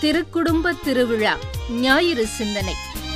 திருக்குடும்ப திருவிழா ஞாயிறு சிந்தனை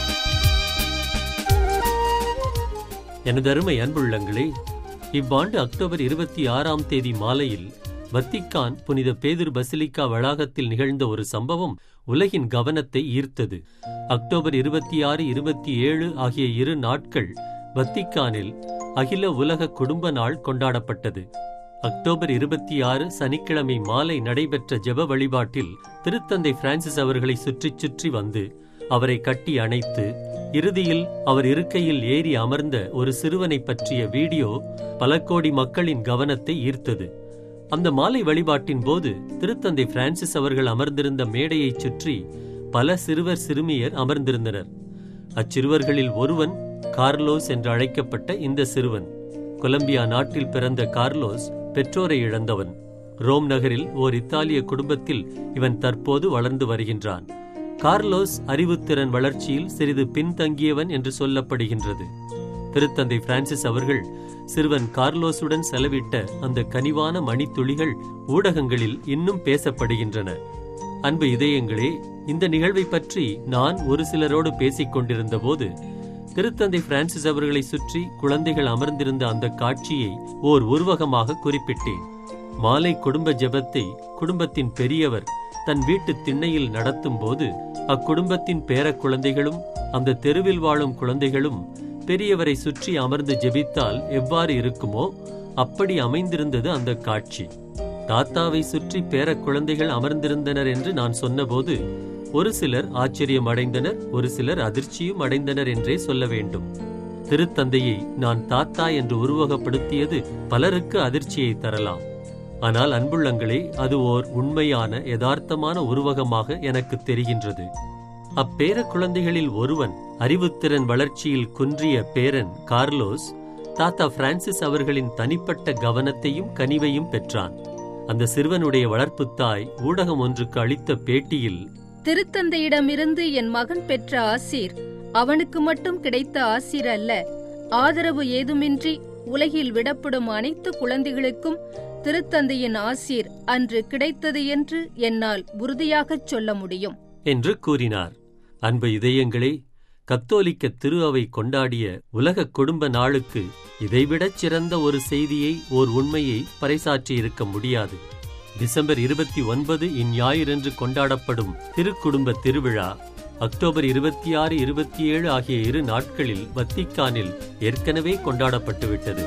எனதருமை அன்புள்ளங்களே இவ்வாண்டு அக்டோபர் இருபத்தி ஆறாம் தேதி மாலையில் வத்திக்கான் புனித பேதுரு பசிலிக்கா வளாகத்தில் நிகழ்ந்த ஒரு சம்பவம் உலகின் கவனத்தை ஈர்த்தது அக்டோபர் இருபத்தி ஆறு இருபத்தி ஏழு ஆகிய இரு நாட்கள் வத்திக்கானில் அகில உலக குடும்ப நாள் கொண்டாடப்பட்டது அக்டோபர் இருபத்தி ஆறு சனிக்கிழமை மாலை நடைபெற்ற ஜெப வழிபாட்டில் திருத்தந்தை பிரான்சிஸ் அவர்களை சுற்றிச் சுற்றி வந்து அவரை கட்டி அணைத்து இறுதியில் அவர் இருக்கையில் ஏறி அமர்ந்த ஒரு சிறுவனை பற்றிய வீடியோ பல கோடி மக்களின் கவனத்தை ஈர்த்தது அந்த மாலை வழிபாட்டின் போது திருத்தந்தை பிரான்சிஸ் அவர்கள் அமர்ந்திருந்த மேடையைச் சுற்றி பல சிறுவர் சிறுமியர் அமர்ந்திருந்தனர் அச்சிறுவர்களில் ஒருவன் கார்லோஸ் என்று அழைக்கப்பட்ட இந்த சிறுவன் கொலம்பியா நாட்டில் பிறந்த கார்லோஸ் பெற்றோரை இழந்தவன் ரோம் நகரில் ஓர் இத்தாலிய குடும்பத்தில் இவன் தற்போது வளர்ந்து வருகின்றான் கார்லோஸ் அறிவுத்திறன் வளர்ச்சியில் சிறிது பின்தங்கியவன் என்று சொல்லப்படுகின்றது திருத்தந்தை பிரான்சிஸ் அவர்கள் சிறுவன் கார்லோஸுடன் செலவிட்ட அந்த கனிவான மணித்துளிகள் ஊடகங்களில் இன்னும் பேசப்படுகின்றன அன்பு இதயங்களே இந்த நிகழ்வை பற்றி நான் ஒரு சிலரோடு பேசிக் கொண்டிருந்த போது திருத்தந்தை பிரான்சிஸ் அவர்களை சுற்றி குழந்தைகள் அமர்ந்திருந்த அந்த காட்சியை ஓர் உருவகமாக குறிப்பிட்டேன் மாலை குடும்ப ஜெபத்தை குடும்பத்தின் பெரியவர் தன் வீட்டு திண்ணையில் நடத்தும் போது அக்குடும்பத்தின் பேர குழந்தைகளும் அந்த தெருவில் வாழும் குழந்தைகளும் பெரியவரை சுற்றி அமர்ந்து ஜெபித்தால் எவ்வாறு இருக்குமோ அப்படி அமைந்திருந்தது அந்த காட்சி தாத்தாவை சுற்றி பேர குழந்தைகள் அமர்ந்திருந்தனர் என்று நான் சொன்னபோது ஒரு சிலர் ஆச்சரியம் அடைந்தனர் ஒரு சிலர் அதிர்ச்சியும் அடைந்தனர் என்றே சொல்ல வேண்டும் திருத்தந்தையை நான் தாத்தா என்று உருவகப்படுத்தியது பலருக்கு அதிர்ச்சியை தரலாம் ஆனால் அன்புள்ளங்களே அது ஓர் உண்மையான யதார்த்தமான உருவகமாக எனக்கு தெரிகின்றது அப்பேர குழந்தைகளில் ஒருவன் அறிவுத்திறன் வளர்ச்சியில் குன்றிய பேரன் கார்லோஸ் தாத்தா பிரான்சிஸ் அவர்களின் தனிப்பட்ட கவனத்தையும் கனிவையும் பெற்றான் அந்த சிறுவனுடைய வளர்ப்புத் தாய் ஊடகம் ஒன்றுக்கு அளித்த பேட்டியில் திருத்தந்தையிடமிருந்து என் மகன் பெற்ற ஆசீர் அவனுக்கு மட்டும் கிடைத்த ஆசீர் அல்ல ஆதரவு ஏதுமின்றி உலகில் விடப்படும் அனைத்து குழந்தைகளுக்கும் திருத்தந்தையின் ஆசீர் அன்று கிடைத்தது என்று என்னால் உறுதியாகச் சொல்ல முடியும் என்று கூறினார் அன்பு இதயங்களே கத்தோலிக்க திரு அவை கொண்டாடிய உலக குடும்ப நாளுக்கு இதைவிடச் சிறந்த ஒரு செய்தியை ஓர் உண்மையை பறைசாற்றியிருக்க முடியாது டிசம்பர் இருபத்தி ஒன்பது இந்ஞாயிறன்று கொண்டாடப்படும் திருக்குடும்ப திருவிழா அக்டோபர் இருபத்தி ஆறு இருபத்தி ஏழு ஆகிய இரு நாட்களில் வத்திக்கானில் ஏற்கனவே கொண்டாடப்பட்டுவிட்டது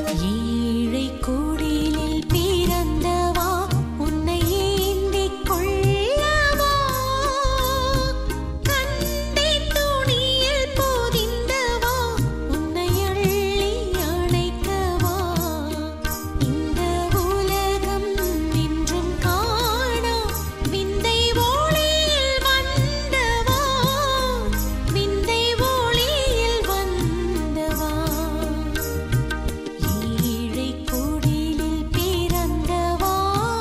ஏழை குடிலில் பிறந்தவா உன்னை ஏந்திக் கொள்ளவா கண்டை துணியில் பொதிந்தவா உன்னை அள்ளி அணைக்கவா இந்த உலகம் என்றும் காணா விந்தை ஒளியில் வந்தவா விந்தை ஒளியில் வந்தவா ஏழை குடிலில் பிறந்தவா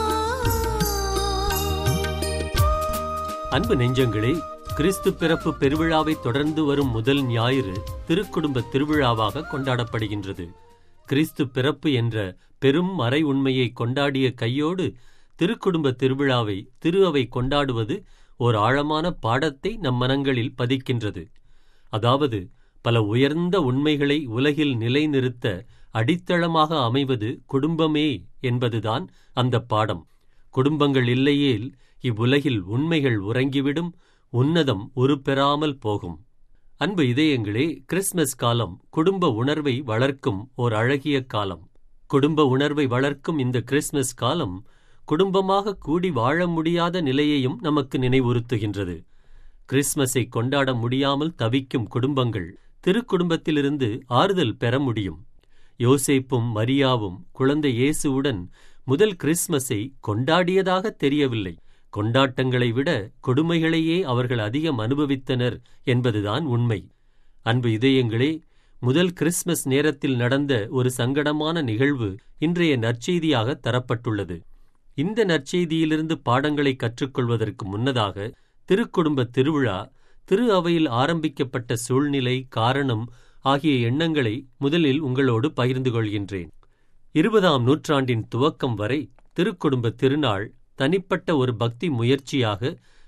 அன்பு நெஞ்சங்களே கிறிஸ்து பிறப்பு பெருவிழாவை தொடர்ந்து வரும் முதல் ஞாயிறு திருக்குடும்ப திருவிழாவாக கொண்டாடப்படுகின்றது கிறிஸ்து பிறப்பு என்ற பெரும் மறை உண்மையை கொண்டாடிய கையோடு திருக்குடும்ப திருவிழாவை திரு அவை கொண்டாடுவது ஓர் ஆழமான பாடத்தை நம் மனங்களில் பதிக்கின்றது அதாவது பல உயர்ந்த உண்மைகளை உலகில் நிலைநிறுத்த அடித்தளமாக அமைவது குடும்பமே என்பதுதான் அந்த பாடம் குடும்பங்கள் இல்லையேல் இவ்வுலகில் உண்மைகள் உறங்கிவிடும் உன்னதம் உருப்பெறாமல் போகும் அன்பு இதயங்களே கிறிஸ்மஸ் காலம் குடும்ப உணர்வை வளர்க்கும் ஓர் அழகிய காலம் குடும்ப உணர்வை வளர்க்கும் இந்த கிறிஸ்மஸ் காலம் குடும்பமாக கூடி வாழ முடியாத நிலையையும் நமக்கு நினைவுறுத்துகின்றது கிறிஸ்மஸை கொண்டாட முடியாமல் தவிக்கும் குடும்பங்கள் திருக்குடும்பத்திலிருந்து ஆறுதல் பெற முடியும் யோசேப்பும் மரியாவும் குழந்தை இயேசுவுடன் முதல் கிறிஸ்மஸை கொண்டாடியதாக தெரியவில்லை கொண்டாட்டங்களை விட கொடுமைகளையே அவர்கள் அதிகம் அனுபவித்தனர் என்பதுதான் உண்மை அன்பு இதயங்களே முதல் கிறிஸ்மஸ் நேரத்தில் நடந்த ஒரு சங்கடமான நிகழ்வு இன்றைய நற்செய்தியாக தரப்பட்டுள்ளது இந்த நற்செய்தியிலிருந்து பாடங்களை கற்றுக்கொள்வதற்கு முன்னதாக திருக்குடும்ப திருவிழா திரு அவையில் ஆரம்பிக்கப்பட்ட சூழ்நிலை காரணம் ஆகிய எண்ணங்களை முதலில் உங்களோடு பகிர்ந்து கொள்கின்றேன் இருபதாம் நூற்றாண்டின் துவக்கம் வரை திருக்குடும்ப திருநாள் தனிப்பட்ட ஒரு பக்தி முயற்சியாக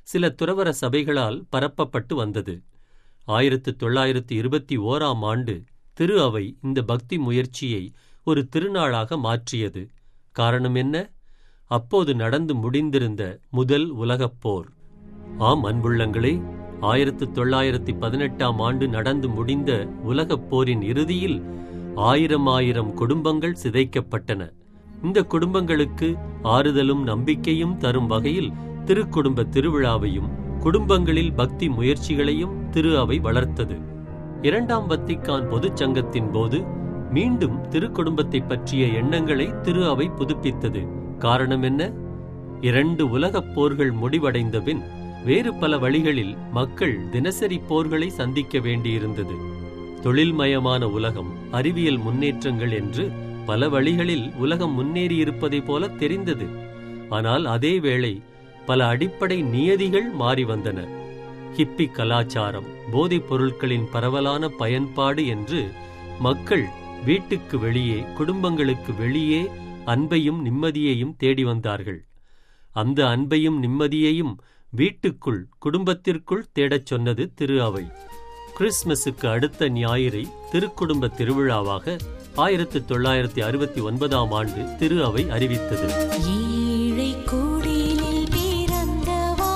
சில துறவர சபைகளால் பரப்பப்பட்டு வந்தது ஆயிரத்து தொள்ளாயிரத்து இருபத்தி ஓராம் ஆண்டு திரு அவை இந்த பக்தி முயற்சியை ஒரு திருநாளாக மாற்றியது காரணம் என்ன அப்போது நடந்து முடிந்திருந்த முதல் உலகப் போர் ஆம் அன்புள்ளங்களே ஆயிரத்து தொள்ளாயிரத்தி பதினெட்டாம் ஆண்டு நடந்து முடிந்த உலகப் போரின் இறுதியில் ஆயிரம் ஆயிரம் குடும்பங்கள் சிதைக்கப்பட்டன இந்த குடும்பங்களுக்கு ஆறுதலும் நம்பிக்கையும் தரும் வகையில் திருக்குடும்ப திருவிழாவையும் குடும்பங்களில் பக்தி முயற்சிகளையும் திரு அவை வளர்த்தது இரண்டாம் வத்திக்கான் பொதுச் சங்கத்தின் போது மீண்டும் திருக்குடும்பத்தை பற்றிய எண்ணங்களை திரு அவை புதுப்பித்தது காரணம் என்ன இரண்டு உலகப் போர்கள் முடிவடைந்த பின் வேறு பல வழிகளில் மக்கள் தினசரி போர்களை சந்திக்க வேண்டியிருந்தது தொழில்மயமான உலகம் அறிவியல் முன்னேற்றங்கள் என்று பல வழிகளில் உலகம் முன்னேறியிருப்பதைப் போல தெரிந்தது ஆனால் அதே வேளை பல அடிப்படை நியதிகள் மாறி வந்தன ஹிப்பி கலாச்சாரம் போதைப் பொருட்களின் பரவலான பயன்பாடு என்று மக்கள் வீட்டுக்கு வெளியே குடும்பங்களுக்கு வெளியே அன்பையும் நிம்மதியையும் தேடி வந்தார்கள் அந்த அன்பையும் நிம்மதியையும் வீட்டுக்குள் குடும்பத்திற்குள் தேடச் சொன்னது திரு அவை கிறிஸ்மஸுக்கு அடுத்த ஞாயிறை திருக்குடும்ப திருவிழாவாக ஆயிரத்து தொள்ளாயிரத்தி அறுபத்தி ஒன்பதாம் ஆண்டு திரு அவை அறிவித்தது ஏழை குடிலில் பிறந்தவா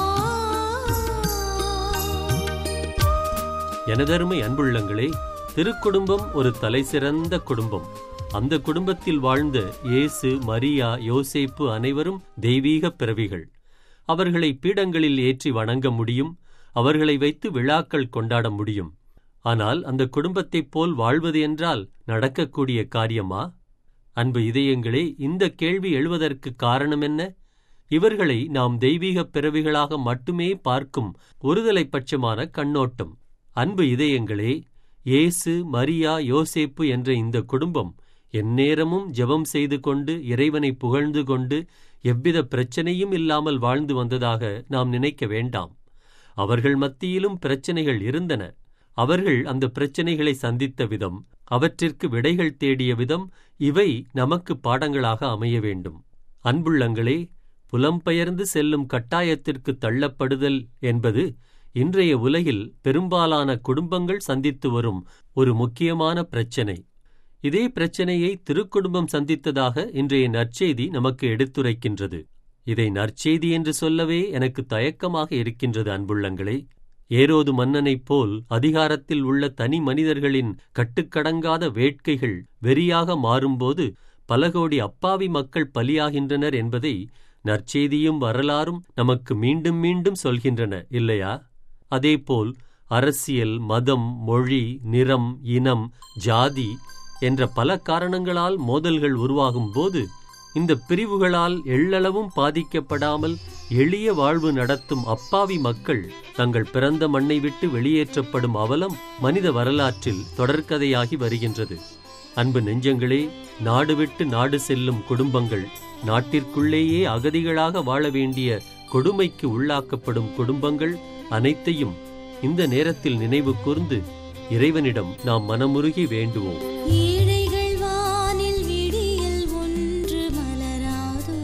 எனதருமை அன்புள்ளங்களே திருக்குடும்பம் ஒரு தலைசிறந்த குடும்பம் அந்த குடும்பத்தில் வாழ்ந்த இயேசு மரியா யோசேப்பு அனைவரும் தெய்வீக பிறவிகள் அவர்களை பீடங்களில் ஏற்றி வணங்க முடியும் அவர்களை வைத்து விழாக்கள் கொண்டாட முடியும் ஆனால் அந்த குடும்பத்தைப் போல் வாழ்வது என்றால் நடக்கக்கூடிய காரியமா அன்பு இதயங்களே இந்த கேள்வி எழுவதற்கு காரணம் என்ன இவர்களை நாம் தெய்வீக பிறவிகளாக மட்டுமே பார்க்கும் ஒருதலை பட்சமான கண்ணோட்டம் அன்பு இதயங்களே இயேசு மரியா யோசேப்பு என்ற இந்த குடும்பம் எந்நேரமும் ஜெபம் செய்து கொண்டு இறைவனை புகழ்ந்து கொண்டு எவ்வித பிரச்சனையும் இல்லாமல் வாழ்ந்து வந்ததாக நாம் நினைக்க வேண்டாம் அவர்கள் மத்தியிலும் பிரச்சனைகள் இருந்தன அவர்கள் அந்த பிரச்சனைகளை சந்தித்த விதம் அவற்றிற்கு விடைகள் தேடிய விதம் இவை நமக்கு பாடங்களாக அமைய வேண்டும் அன்புள்ளங்களே புலம்பெயர்ந்து செல்லும் கட்டாயத்திற்கு தள்ளப்படுதல் என்பது இன்றைய உலகில் பெரும்பாலான குடும்பங்கள் சந்தித்து வரும் ஒரு முக்கியமான பிரச்சனை இதே பிரச்சனையை திருக்குடும்பம் சந்தித்ததாக இன்றைய நற்செய்தி நமக்கு எடுத்துரைக்கின்றது இதை நற்செய்தி என்று சொல்லவே எனக்கு தயக்கமாக இருக்கின்றது அன்புள்ளங்களே ஏரோது மன்னனைப் போல் அதிகாரத்தில் உள்ள தனி மனிதர்களின் கட்டுக்கடங்காத வேட்கைகள் வெறியாக மாறும்போது பல கோடி அப்பாவி மக்கள் பலியாகின்றனர் என்பதை நற்செய்தியும் வரலாறும் நமக்கு மீண்டும் மீண்டும் சொல்கின்றன இல்லையா அதேபோல் அரசியல் மதம் மொழி நிறம் இனம் ஜாதி என்ற பல காரணங்களால் மோதல்கள் உருவாகும் போது இந்த பிரிவுகளால் எள்ளளவும் பாதிக்கப்படாமல் எளிய வாழ்வு நடத்தும் அப்பாவி மக்கள் தங்கள் பிறந்த மண்ணை விட்டு வெளியேற்றப்படும் அவலம் மனித வரலாற்றில் தொடர்கதையாகி வருகின்றது அன்பு நெஞ்சங்களே நாடு விட்டு நாடு செல்லும் குடும்பங்கள் நாட்டிற்குள்ளேயே அகதிகளாக வாழ வேண்டிய கொடுமைக்கு உள்ளாக்கப்படும் குடும்பங்கள் அனைத்தையும் இந்த நேரத்தில் நினைவு கூர்ந்து இறைவனிடம் நாம் மனமுருகி வேண்டுவோம் ஏழைகள் வானில் விடியல் ஒன்று மலராதோ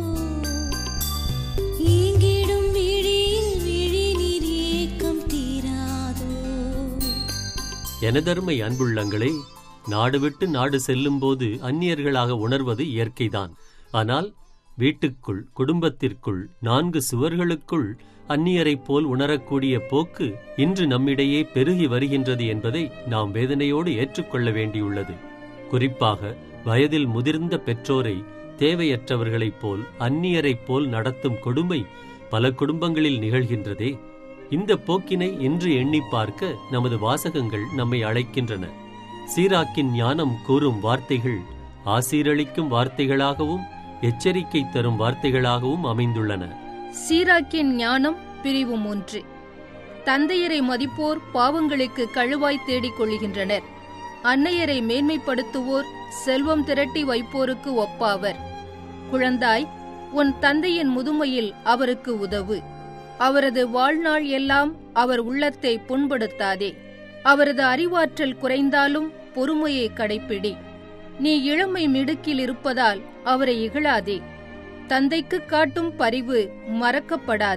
ஈங்கிடும் விழியில் விழிநீர் ஏக்கம் தீராதோ எனதருமை அன்புள்ளங்களே நாடு விட்டு நாடு செல்லும்போது அந்நியர்களாக உணர்வது இயற்கைதான் ஆனால் வீட்டுக்குள் குடும்பத்திற்குள் நான்கு சுவர்களுக்குள் அந்நியரைப் போல் உணரக்கூடிய போக்கு இன்று நம்மிடையே பெருகி வருகின்றது என்பதை நாம் வேதனையோடு ஏற்றுக்கொள்ள வேண்டியுள்ளது குறிப்பாக வயதில் முதிர்ந்த பெற்றோரை தேவையற்றவர்களைப் போல் அந்நியரைப் போல் நடத்தும் கொடுமை பல குடும்பங்களில் நிகழ்கின்றதே இந்த போக்கினை இன்று எண்ணி பார்க்க நமது வாசகங்கள் நம்மை அழைக்கின்றன சீராக்கின் ஞானம் கூறும் வார்த்தைகள் ஆசீரளிக்கும் வார்த்தைகளாகவும் எச்சரிக்கை தரும் வார்த்தைகளாகவும் அமைந்துள்ளன சீராக்கின் ஞானம் பிரிவு மூன்று தந்தையரை மதிப்போர் பாவங்களுக்கு கழுவாய் தேடிக் கொள்கின்றனர் அன்னையரை மேன்மைப்படுத்துவோர் செல்வம் திரட்டி வைப்போருக்கு ஒப்பாவர் குழந்தாய் உன் தந்தையின் முதுமையில் அவருக்கு உதவு அவரது வாழ்நாள் எல்லாம் அவர் உள்ளத்தை புண்படுத்தாதே அவரது அறிவாற்றல் குறைந்தாலும் பொறுமையை கடைப்பிடி நீ இளமை மிடுக்கில் இருப்பதால் அவரை இகழாதே தந்தைக்கு காட்டும் பரிவு மறக்கப்படாது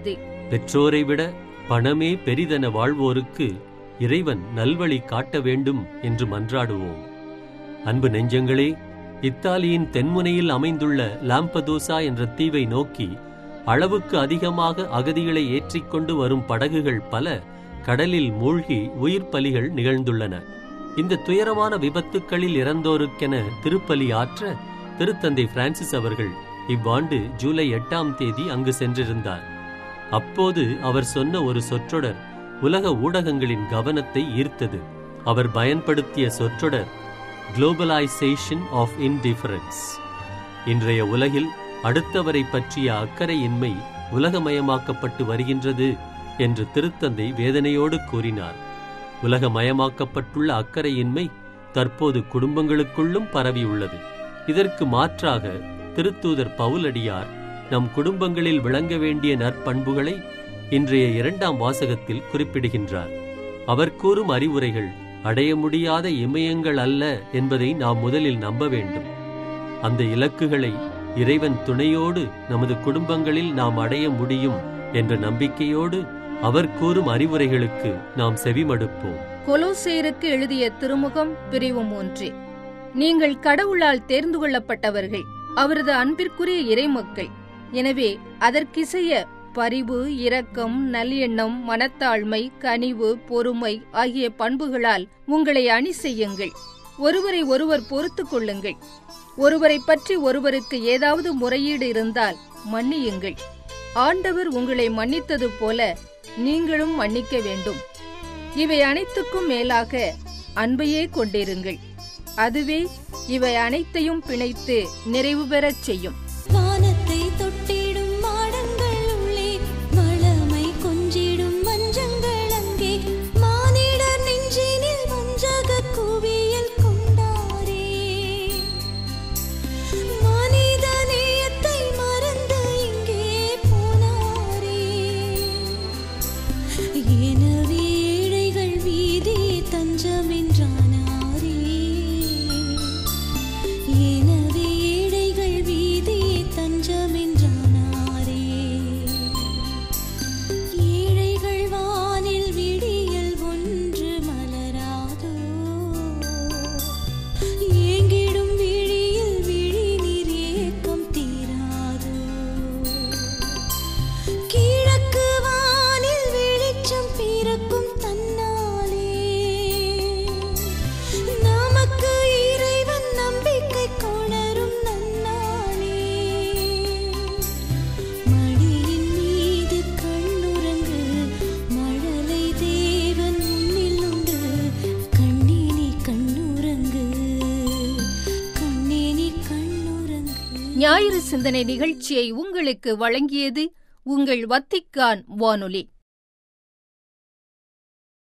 பெற்றோரை விட பணமே பெரிதென வாழ்வோருக்கு இறைவன் நல்வழி காட்ட வேண்டும் என்று மன்றாடுவோம் அன்பு நெஞ்சங்களே இத்தாலியின் தென்முனையில் அமைந்துள்ள லாம்பதூசா என்ற தீவை நோக்கி அளவுக்கு அதிகமாக அகதிகளை ஏற்றிக்கொண்டு வரும் படகுகள் பல கடலில் மூழ்கி உயிர் பலிகள் நிகழ்ந்துள்ளன இந்த துயரமான விபத்துக்களில் இறந்தோருக்கென திருப்பலி ஆற்ற திருத்தந்தை பிரான்சிஸ் அவர்கள் இவ்வாண்டு ஜூலை எட்டாம் தேதி அங்கு சென்றிருந்தார் அப்போது அவர் சொன்ன ஒரு சொற்றொடர் உலக ஊடகங்களின் கவனத்தை ஈர்த்தது அவர் பயன்படுத்திய சொற்றொடர் குளோபலைசேஷன் ஆஃப் இன்டிஃபரன்ஸ் இன்றைய உலகில் அடுத்தவரை பற்றிய அக்கறையின்மை உலகமயமாக்கப்பட்டு வருகின்றது என்று திருத்தந்தை வேதனையோடு கூறினார் உலகமயமாக்கப்பட்டுள்ள அக்கறையின்மை தற்போது குடும்பங்களுக்குள்ளும் பரவியுள்ளது இதற்கு மாற்றாக திருத்தூதர் பவுலடியார் நம் குடும்பங்களில் விளங்க வேண்டிய நற்பண்புகளை இன்றைய இரண்டாம் வாசகத்தில் குறிப்பிடுகின்றார் அவர் கூறும் அறிவுரைகள் அடைய முடியாத இமயங்கள் அல்ல என்பதை நாம் முதலில் நம்ப வேண்டும் அந்த இலக்குகளை இறைவன் துணையோடு நமது குடும்பங்களில் நாம் அடைய முடியும் என்ற நம்பிக்கையோடு அவர் கூறும் அறிவுரைகளுக்கு நாம் செவிமடுப்போம் கொலோசேருக்கு எழுதிய திருமுகம் பிரிவு மூன்று நீங்கள் கடவுளால் தேர்ந்து கொள்ளப்பட்டவர்கள் அவரது அன்பிற்குரிய இறைமக்கள் எனவே அதற்கிசைய பரிவு இரக்கம் நல்லெண்ணம் மனத்தாழ்மை கனிவு பொறுமை ஆகிய பண்புகளால் உங்களை அணி செய்யுங்கள் ஒருவரை ஒருவர் பொறுத்துக் கொள்ளுங்கள் ஒருவரை பற்றி ஒருவருக்கு ஏதாவது முறையீடு இருந்தால் மன்னியுங்கள் ஆண்டவர் உங்களை மன்னித்தது போல நீங்களும் மன்னிக்க வேண்டும் இவை அனைத்துக்கும் மேலாக அன்பையே கொண்டிருங்கள் அதுவே இவை அனைத்தையும் பிணைத்து நிறைவு பெறச் செய்யும் வானத்தை தொட்டிடும் மாடங்கள் உள்ளே வளமை கொஞ்சிடும் மஞ்சங்கள் அங்கே மானிடர் நெஞ்சினில் மஞ்சக குவியல் கொண்டாரே மனித நேயத்தை மறந்து இங்கே போனாரே எனவே ஏழைகள் வீதி தஞ்சமென்றானாரே எனவே ஏழைகள் வீதி தஞ்சமென்றானாரே ஏழைகள் வானில் விடியல் ஒன்று மலராதோ ஏங்கிடும் விழியில் விழி நீர் ஏக்கம் தீராதோ கிழக்கு வானில் வெளிச்சம் பிறக்கும் தன்னாலே நமக்கு இறைவன் நம்பிக்கை கொணரும் நன்னாளே மடியின் மீது கண்ணுறங்கு மழலை தேவன் முன்னில் உண்டு கண்ணினி கண்ணுறங்கு கண்ணினி கண்ணுறங்கு ஞாயிறு சிந்தனை நிகழ்ச்சியை உங்களுக்கு வழங்கியது உங்கள் வத்திக்கான் வானொலி